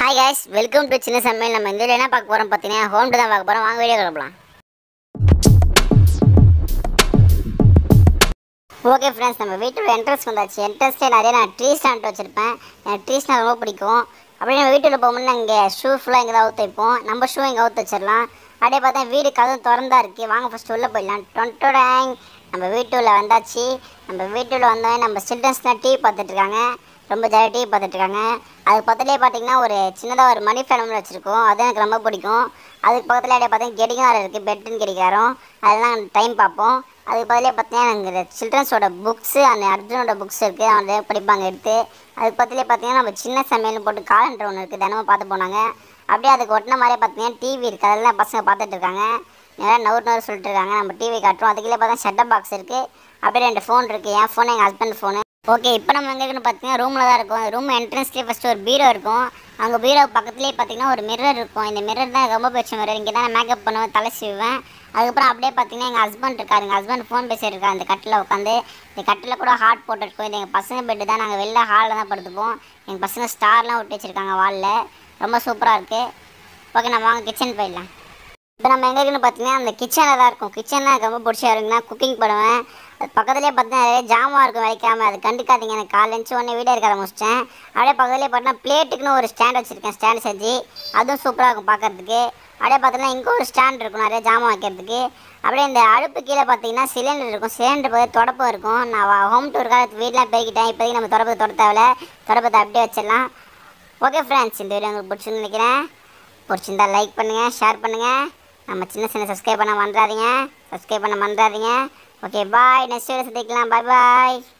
hi guys welcome to சின்ன சமையல் நம்ம இந்த வீடியோ என்ன பார்க்க போகிறோம் பார்த்தீங்கன்னா ஹோம் தான் பார்க்க போகிறோம் வாங்க வீடியோ கிளம்பலாம் ஓகே ஃப்ரெண்ட்ஸ் நம்ம வீட்டோட என்ட்ரன்ஸ் வந்தாச்சு என்ட்ரன்ஸ்லேயே நிறைய நான் ட்ரீஸ் நட்டு வச்சுருப்பேன் எனக்கு ட்ரீஸ்னால் ரொம்ப பிடிக்கும் அப்படியே நம்ம வீட்டுக்குள்ள போகும்போது இங்கே ஷூ ஃபுல்லாக இங்கே தான் அவுத்து வைப்போம் நம்ம ஷூ இங்கே அவுத்து வச்சிடலாம் அப்படியே பார்த்தா வீடு கதவு திறந்தா இருக்குது வாங்க ஃபஸ்ட்டு உள்ளே போயிடலாம் டொன்டோடாங் நம்ம வீட்டுள்ள வந்தாச்சு நம்ம வீட்டுள்ள வந்தோடனே நம்ம சில்ட்ரன்ஸ்லாம் டிவி பார்த்துட்டு இருக்காங்க ரொம்ப ஜாலியாக டிவி பார்த்துட்டு இருக்காங்க அதுக்கு பக்கத்துலேயே பார்த்தீங்கன்னா ஒரு சின்னதாக ஒரு மணி ஃபேன் வச்சுருக்கோம் அது எனக்கு ரொம்ப பிடிக்கும் அதுக்கு பக்கத்தில் அப்படியே பார்த்தீங்கன்னா கெடிகாரம் இருக்குது பெட்டுன்னு கெடிகாரம் அதெல்லாம் டைம் பார்ப்போம் அதுக்கு பதிலே பார்த்தீங்கன்னா எங்கள் சில்ட்ரன்ஸோட புக்ஸு அந்த அர்ஜுனோட புக்ஸ் இருக்குது அவங்க படிப்பாங்க எடுத்து அதுக்கு பக்கத்துலேயே பார்த்தீங்கன்னா நம்ம சின்ன சமையல்னு போட்டு காலண்டர் ஒன்று இருக்குது தினமும் பார்த்து போனாங்க அப்படியே அதுக்கு ஒட்டின மாதிரியே பார்த்தீங்கன்னா டிவி இருக்குது அதெல்லாம் பசங்க பார்த்துட்டு இருக்காங்க நிறையா நவுறு நவுறு சொல்லிட்டு இருக்காங்க நம்ம டிவி காட்டுறோம் அதுக்குள்ளே பார்த்தா ஷட்டர் பாக்ஸ் இருக்குது அப்படியே ரெண்டு ஃபோன் இருக்குது என் ஃபோன் எங்கள் ஹஸ்பண்ட் ஃபோனு ஓகே இப்போ நம்ம எங்கே இருக்குன்னு பார்த்தீங்கன்னா ரூமில் தான் இருக்கும் ரூம் என்ட்ரன்ஸ்லேயே ஃபஸ்ட்டு ஒரு பீரோ இருக்கும் அங்கே பீரோ பக்கத்துலேயே பார்த்தீங்கன்னா ஒரு மிரர் இருக்கும் இந்த மிரர் தான் ரொம்ப பிடிச்ச மிரர் இங்கே தான் நான் மேக்கப் பண்ணுவேன் தலை சீவுவேன் அதுக்கப்புறம் அப்படியே பார்த்தீங்கன்னா எங்கள் ஹஸ்பண்ட் இருக்காரு எங்கள் ஹஸ்பண்ட் ஃபோன் பேசிட்டு இருக்காரு அந்த கட்டில் உட்காந்து இந்த கட்டில் கூட ஹாட் போட்டுருக்கோம் இது எங்கள் பசங்க பெட்டு தான் நாங்கள் வெளில ஹாலில் தான் படுத்துப்போம் எங்கள் பசங்க ஸ்டார்லாம் விட்டு வச்சுருக்காங்க வாலில் ரொம்ப சூப்பராக இருக்குது ஓகே நம்ம வாங்க கிச்சன் போயிடலாம் இப்போ நம்ம எங்கே இருக்குன்னு பார்த்தீங்கன்னா அந்த கிச்சனில் தான் இருக்கும் கிச்சன் எனக்கு ரொம்ப பிடிச்ச இருக்குன்னா குக்கிங் பண்ணுவேன் அது பக்கத்துலேயே பார்த்தீங்கன்னா நிறைய ஜாமான் இருக்கும் வைக்காமல் அது கண்டுக்காதீங்க எனக்கு காலைல எழுந்துச்சு உடனே வீடியோ இருக்க ஆரம்பிச்சிட்டேன் அப்படியே பக்கத்துலேயே பார்த்தீங்கன்னா பிளேட்டுக்குன்னு ஒரு ஸ்டாண்ட் வச்சுருக்கேன் ஸ்டாண்ட் செஞ்சு அதுவும் சூப்பராக இருக்கும் பார்க்கறதுக்கு அப்படியே பார்த்தீங்கன்னா இங்கே ஒரு ஸ்டாண்ட் இருக்கும் நிறைய ஜாமான் வைக்கிறதுக்கு அப்படியே இந்த அடுப்பு கீழே பார்த்தீங்கன்னா சிலிண்டர் இருக்கும் சிலிண்டர் பார்த்து தொடப்பம் இருக்கும் நான் ஹோம் டூருக்காக வீடெலாம் போய்கிட்டேன் இப்போதைக்கு நம்ம தொடப்பத்தை தொட தேவையில்ல தொடப்பத்தை அப்படியே வச்சிடலாம் ஓகே ஃப்ரெண்ட்ஸ் இந்த வீடியோ உங்களுக்கு பிடிச்சிருந்து நினைக்கிறேன் பிடிச்சிருந்தா லைக் பண்ணுங்கள் ஷேர் பண்ணுங்கள் நம்ம சின்ன சின்ன சப்ஸ்கிரைப் பண்ண மறந்துடாதீங்க சப்ஸ்கிரைப் பண்ண மறந்துடாதீங்க ஓகே பாய் நெக்ஸ்ட் வீடியோ சந்திக்கலாம் பாய் பாய்